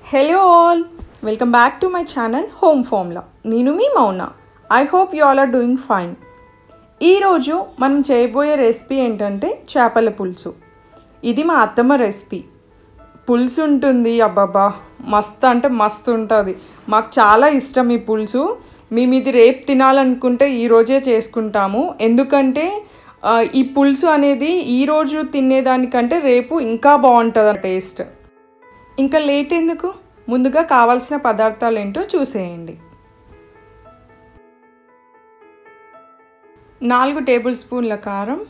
hello all welcome back to my channel home ఫామ్లా నేను మీ Mouna I hope you all are doing fine ఈరోజు మనం చేయబోయే రెసిపీ ఏంటంటే చేపల పులుసు ఇది మా అత్తమ్మ రెసిపీ పులుసు ఉంటుంది అబ్బాబా మస్తు అంటే మస్తు ఉంటుంది మాకు చాలా ఇష్టం ఈ పులుసు మేము ఇది రేపు తినాలనుకుంటే ఈరోజే చేసుకుంటాము ఎందుకంటే ఆ, ఈ పులుసు అనేది ఈరోజు తినేదానికంటే రేపు ఇంకా బాగుంటుంది టేస్ట్ ఇంకా లేట్ ఎందుకు ముందుగా కావాల్సిన పదార్థాలు ఏంటో చూసేయండి నాలుగు టేబుల్ స్పూన్ల కారం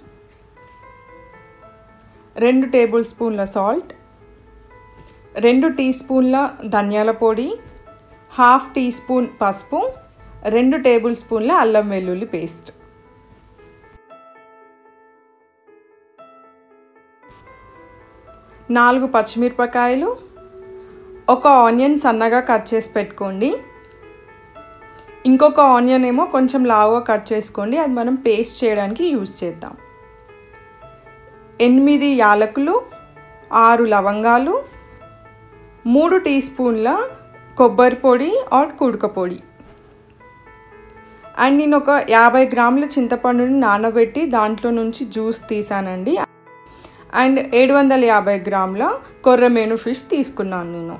రెండు టేబుల్ స్పూన్ల సాల్ట్ రెండు టీ స్పూన్ల ధనియాల పొడి హాఫ్ టీ స్పూన్ పసుపు రెండు టేబుల్ స్పూన్ల అల్లం వెల్లుల్లి పేస్ట్ నాలుగు పచ్చిమిరపకాయలు ఒక ఆనియన్ సన్నగా కట్ చేసి పెట్టుకోండి ఇంకొక ఆనియన్ ఏమో కొంచెం లావుగా కట్ చేసుకోండి అది మనం పేస్ట్ చేయడానికి యూజ్ చేద్దాం ఎనిమిది యాలకులు ఆరు లవంగాలు మూడు టీ స్పూన్ల కొబ్బరి పొడి ఆర్ కుడక పొడి అండ్ నేను ఒక యాభై గ్రాముల చింతపండుని నానబెట్టి దాంట్లో నుంచి జ్యూస్ తీసానండి అండ్ ఏడు వందల యాభై గ్రాముల కొర్రమేను ఫిష్ తీసుకున్నాను నేను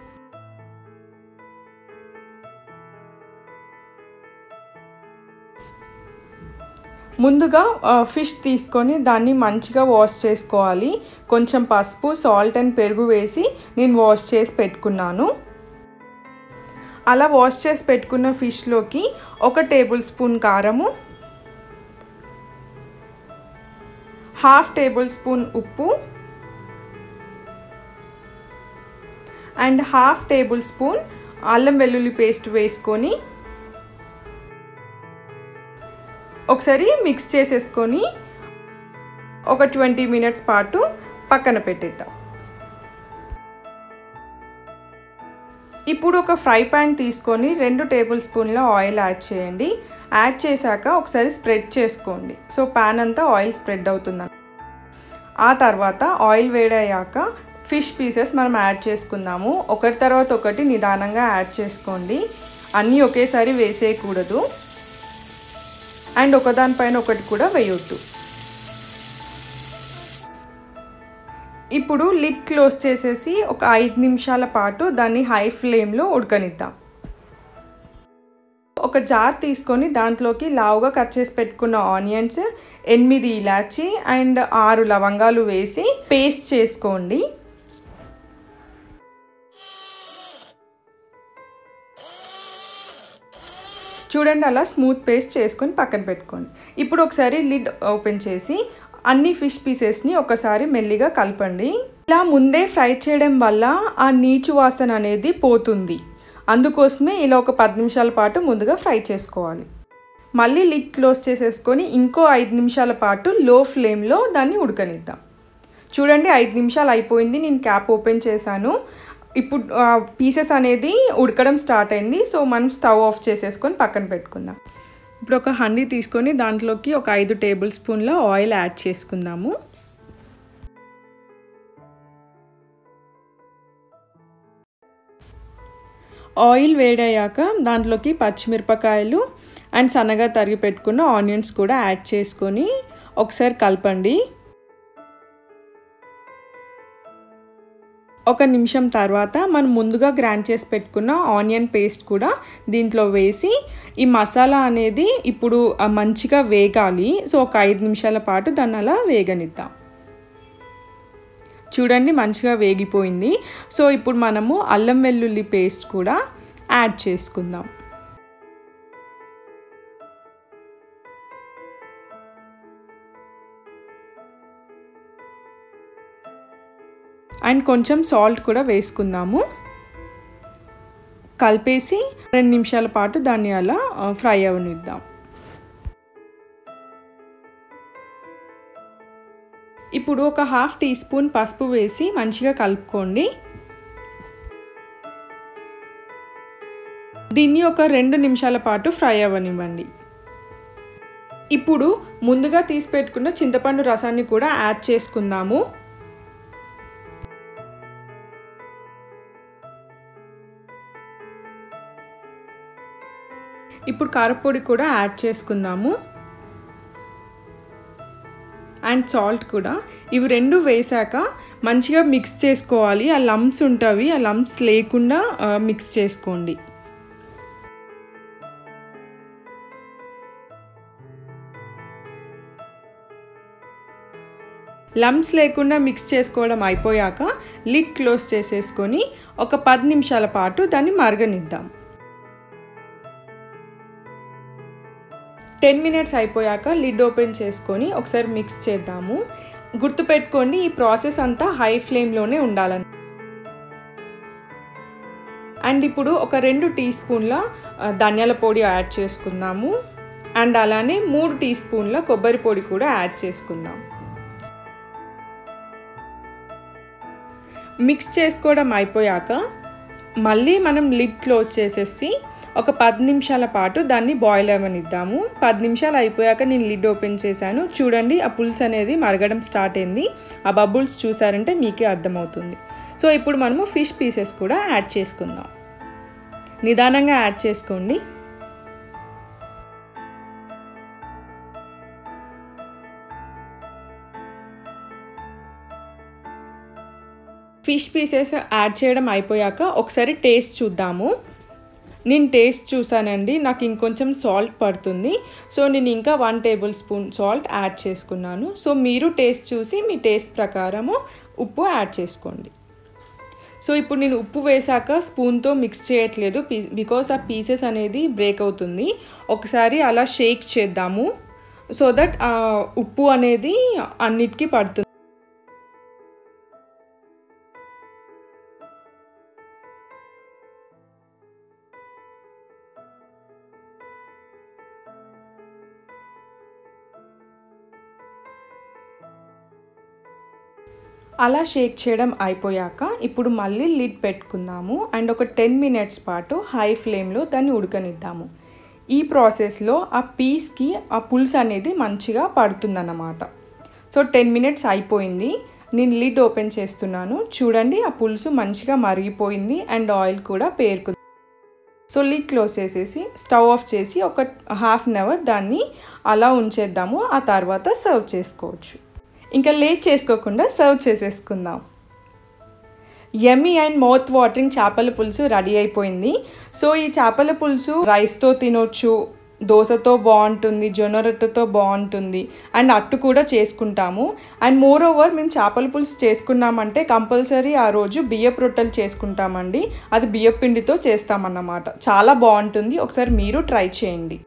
ముందుగా ఫిష్ తీసుకొని దాన్ని మంచిగా వాష్ చేసుకోవాలి కొంచెం పసుపు సాల్ట్ అండ్ పెరుగు వేసి నేను వాష్ చేసి పెట్టుకున్నాను అలా వాష్ చేసి పెట్టుకున్న ఫిష్లోకి ఒక టేబుల్ స్పూన్ కారము హాఫ్ టేబుల్ స్పూన్ ఉప్పు అండ్ హాఫ్ టేబుల్ స్పూన్ అల్లం వెల్లుల్లి పేస్ట్ వేసుకొని ఒకసారి మిక్స్ చేసేసుకొని ఒక ట్వంటీ మినిట్స్ పాటు పక్కన పెట్టేద్దాం ఇప్పుడు ఒక ఫ్రై ప్యాన్ తీసుకొని రెండు టేబుల్ స్పూన్ల ఆయిల్ యాడ్ చేయండి యాడ్ చేశాక ఒకసారి స్ప్రెడ్ చేసుకోండి సో ప్యాన్ అంతా ఆయిల్ స్ప్రెడ్ అవుతుంది ఆ తర్వాత ఆయిల్ వేడయ్యాక ఫిష్ పీసెస్ మనం యాడ్ చేసుకుందాము ఒకటి తర్వాత ఒకటి నిదానంగా యాడ్ చేసుకోండి అన్నీ ఒకేసారి వేసేయకూడదు అండ్ ఒకదానిపైన ఒకటి కూడా వేయొద్దు ఇప్పుడు లిడ్ క్లోజ్ చేసేసి ఒక ఐదు నిమిషాల పాటు దాన్ని హై ఫ్లేమ్లో ఉడకనిద్దాం ఒక జార్ తీసుకొని దాంట్లోకి లావుగా కట్ చేసి పెట్టుకున్న ఆనియన్స్ ఎనిమిది ఇలాచి అండ్ ఆరు లవంగాలు వేసి పేస్ట్ చేసుకోండి చూడండి అలా స్మూత్ పేస్ట్ చేసుకొని పక్కన పెట్టుకోండి ఇప్పుడు ఒకసారి లిడ్ ఓపెన్ చేసి అన్ని ఫిష్ పీసెస్ని ఒకసారి మెల్లిగా కలపండి ఇలా ముందే ఫ్రై చేయడం వల్ల ఆ నీచు వాసన అనేది పోతుంది అందుకోసమే ఇలా ఒక పది నిమిషాల పాటు ముందుగా ఫ్రై చేసుకోవాలి మళ్ళీ లిడ్ క్లోజ్ చేసేసుకొని ఇంకో ఐదు నిమిషాల పాటు లో ఫ్లేమ్లో దాన్ని ఉడకనిద్దాం చూడండి ఐదు నిమిషాలు అయిపోయింది నేను క్యాప్ ఓపెన్ చేశాను ఇప్పుడు పీసెస్ అనేది ఉడకడం స్టార్ట్ అయింది సో మనం స్టవ్ ఆఫ్ చేసేసుకొని పక్కన పెట్టుకుందాం ఇప్పుడు ఒక హండీ తీసుకొని దాంట్లోకి ఒక ఐదు టేబుల్ స్పూన్ల ఆయిల్ యాడ్ చేసుకుందాము ఆయిల్ వేడయ్యాక దాంట్లోకి పచ్చిమిరపకాయలు అండ్ సన్నగా తరిగి పెట్టుకున్న ఆనియన్స్ కూడా యాడ్ చేసుకొని ఒకసారి కలపండి ఒక నిమిషం తర్వాత మనం ముందుగా గ్రైండ్ చేసి పెట్టుకున్న ఆనియన్ పేస్ట్ కూడా దీంట్లో వేసి ఈ మసాలా అనేది ఇప్పుడు మంచిగా వేగాలి సో ఒక ఐదు నిమిషాల పాటు దాన్ని అలా వేగనిద్దాం చూడండి మంచిగా వేగిపోయింది సో ఇప్పుడు మనము అల్లం వెల్లుల్లి పేస్ట్ కూడా యాడ్ చేసుకుందాం అండ్ కొంచెం సాల్ట్ కూడా వేసుకుందాము కలిపేసి రెండు నిమిషాల పాటు దాన్ని అలా ఫ్రై అవనిద్దాం ఇప్పుడు ఒక హాఫ్ టీ స్పూన్ పసుపు వేసి మంచిగా కలుపుకోండి దీన్ని ఒక రెండు నిమిషాల పాటు ఫ్రై అవ్వనివ్వండి ఇప్పుడు ముందుగా తీసి పెట్టుకున్న చింతపండు రసాన్ని కూడా యాడ్ చేసుకుందాము ఇప్పుడు కారపొడి కూడా యాడ్ చేసుకుందాము అండ్ సాల్ట్ కూడా ఇవి రెండు వేసాక మంచిగా మిక్స్ చేసుకోవాలి ఆ లంప్స్ ఉంటవి ఆ లంప్స్ లేకుండా మిక్స్ చేసుకోండి లంప్స్ లేకుండా మిక్స్ చేసుకోవడం అయిపోయాక లిడ్ క్లోజ్ చేసేసుకొని ఒక పది నిమిషాల పాటు దాన్ని మరగనిద్దాం టెన్ మినిట్స్ అయిపోయాక లిడ్ ఓపెన్ చేసుకొని ఒకసారి మిక్స్ చేద్దాము గుర్తుపెట్టుకోండి ఈ ప్రాసెస్ అంతా హై ఫ్లేమ్లోనే ఉండాలని అండ్ ఇప్పుడు ఒక రెండు టీ స్పూన్ల ధనియాల పొడి యాడ్ చేసుకుందాము అండ్ అలానే మూడు టీ స్పూన్ల కొబ్బరి పొడి కూడా యాడ్ చేసుకుందాం మిక్స్ చేసుకోవడం అయిపోయాక మళ్ళీ మనం లిడ్ క్లోజ్ చేసేసి ఒక పది నిమిషాల పాటు దాన్ని బాయిల్ అవ్వనిద్దాము పది నిమిషాలు అయిపోయాక నేను లిడ్ ఓపెన్ చేశాను చూడండి ఆ పులుసు అనేది మరగడం స్టార్ట్ అయింది ఆ బబుల్స్ చూసారంటే మీకే అర్థమవుతుంది సో ఇప్పుడు మనము ఫిష్ పీసెస్ కూడా యాడ్ చేసుకుందాం నిదానంగా యాడ్ చేసుకోండి ఫిష్ పీసెస్ యాడ్ చేయడం అయిపోయాక ఒకసారి టేస్ట్ చూద్దాము నేను టేస్ట్ చూసానండి నాకు ఇంకొంచెం సాల్ట్ పడుతుంది సో నేను ఇంకా one tablespoon salt add చేసుకున్నాను సో మీరు టేస్ట్ చూసి మీ టేస్ట్ ప్రకారము ఉప్పు యాడ్ చేసుకోండి సో ఇప్పుడు నేను ఉప్పు వేసాక స్పూన్తో మిక్స్ చేయట్లేదు బికాస్ ఆ పీసెస్ అనేది బ్రేక్ అవుతుంది ఒకసారి అలా షేక్ చేద్దాము సో దట్ ఉప్పు అనేది అన్నిటికీ పడుతుంది అలా షేక్ చేయడం అయిపోయాక ఇప్పుడు మళ్ళీ లిడ్ పెట్టుకుందాము అండ్ ఒక టెన్ మినిట్స్ పాటు హై ఫ్లేమ్లో దాన్ని ఉడకనిద్దాము ఈ ప్రాసెస్లో ఆ పీస్కి ఆ పులుసు అనేది మంచిగా పడుతుందన్నమాట సో టెన్ మినిట్స్ అయిపోయింది నేను లిడ్ ఓపెన్ చేస్తున్నాను చూడండి ఆ పులుసు మంచిగా మరిగిపోయింది అండ్ ఆయిల్ కూడా పేరుకుంది సో లిడ్ క్లోజ్ చేసేసి స్టవ్ ఆఫ్ చేసి ఒక హాఫ్ అన్ అవర్ దాన్ని అలా ఉంచేద్దాము ఆ తర్వాత సర్వ్ చేసుకోవచ్చు ఇంకా లేట్ చేసుకోకుండా సర్వ్ చేసేసుకుందాం యమ్మీ అండ్ మౌత్ వాటరింగ్ చేపల పులుసు రెడీ అయిపోయింది సో ఈ చేపల పులుసు రైస్తో తినొచ్చు దోశతో బాగుంటుంది జొన్న రొట్టెతో బాగుంటుంది అండ్ అట్టు కూడా చేసుకుంటాము అండ్ మోర్ ఓవర్ మేము చేపల పులుసు చేసుకున్నామంటే కంపల్సరీ ఆ రోజు బియ్యపు రొట్టెలు చేసుకుంటామండి అది బియ్యపు పిండితో చేస్తామన్నమాట చాలా బాగుంటుంది ఒకసారి మీరు ట్రై చేయండి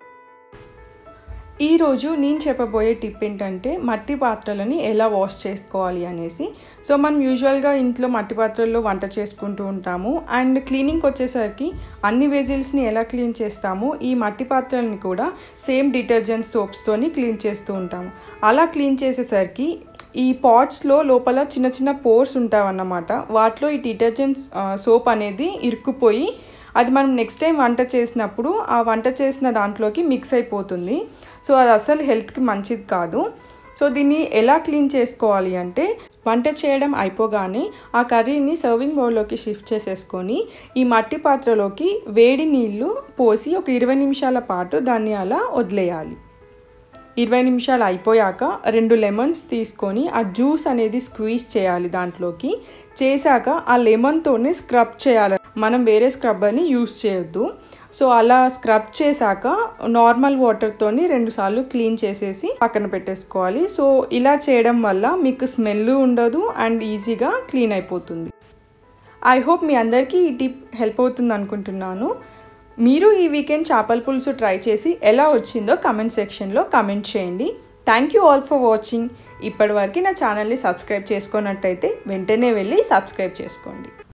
ఈరోజు నేను చెప్పబోయే టిప్ ఏంటంటే మట్టి పాత్రలని ఎలా వాష్ చేసుకోవాలి అనేసి సో మనం యూజువల్గా ఇంట్లో మట్టి పాత్రల్లో వంట చేసుకుంటూ ఉంటాము అండ్ క్లీనింగ్కి వచ్చేసరికి అన్ని వెజిల్స్ని ఎలా క్లీన్ చేస్తాము ఈ మట్టి పాత్రలని కూడా సేమ్ డిటర్జెంట్ సోప్స్తోని క్లీన్ చేస్తూ ఉంటాము అలా క్లీన్ చేసేసరికి ఈ పాట్స్లో లోపల చిన్న చిన్న పోర్స్ ఉంటావన్నమాట వాటిలో ఈ డిటర్జెంట్ సోప్ అనేది ఇరుక్కుపోయి అది మనం నెక్స్ట్ టైం వంట చేసినప్పుడు ఆ వంట చేసిన దాంట్లోకి మిక్స్ అయిపోతుంది సో అది అసలు హెల్త్కి మంచిది కాదు సో దీన్ని ఎలా క్లీన్ చేసుకోవాలి అంటే వంట చేయడం అయిపోగానే ఆ కర్రీని సర్వింగ్ బౌల్లోకి షిఫ్ట్ చేసేసుకొని ఈ మట్టి పాత్రలోకి వేడి నీళ్ళు పోసి ఒక ఇరవై నిమిషాల పాటు దాన్ని అలా వదిలేయాలి ఇరవై నిమిషాలు అయిపోయాక రెండు లెమన్స్ తీసుకొని ఆ జ్యూస్ అనేది స్క్వీజ్ చేయాలి దాంట్లోకి చేశాక ఆ లెమన్తోనే స్క్రబ్ చేయాలి మనం వేరే స్క్రబ్బర్ని యూస్ చేయొద్దు సో అలా స్క్రబ్ చేశాక నార్మల్ వాటర్తోని రెండుసార్లు క్లీన్ చేసేసి పక్కన పెట్టేసుకోవాలి సో ఇలా చేయడం వల్ల మీకు స్మెల్ ఉండదు అండ్ ఈజీగా క్లీన్ అయిపోతుంది ఐ హోప్ మీ అందరికీ ఈ టిప్ హెల్ప్ అవుతుంది అనుకుంటున్నాను మీరు ఈ వీకెండ్ చేపల పులుసు ట్రై చేసి ఎలా వచ్చిందో కమెంట్ సెక్షన్లో కమెంట్ చేయండి thank you all for watching ఇప్పటివరకు నా ఛానల్ని సబ్స్క్రైబ్ చేసుకున్నట్టయితే వెంటనే వెళ్ళి సబ్స్క్రైబ్ చేసుకోండి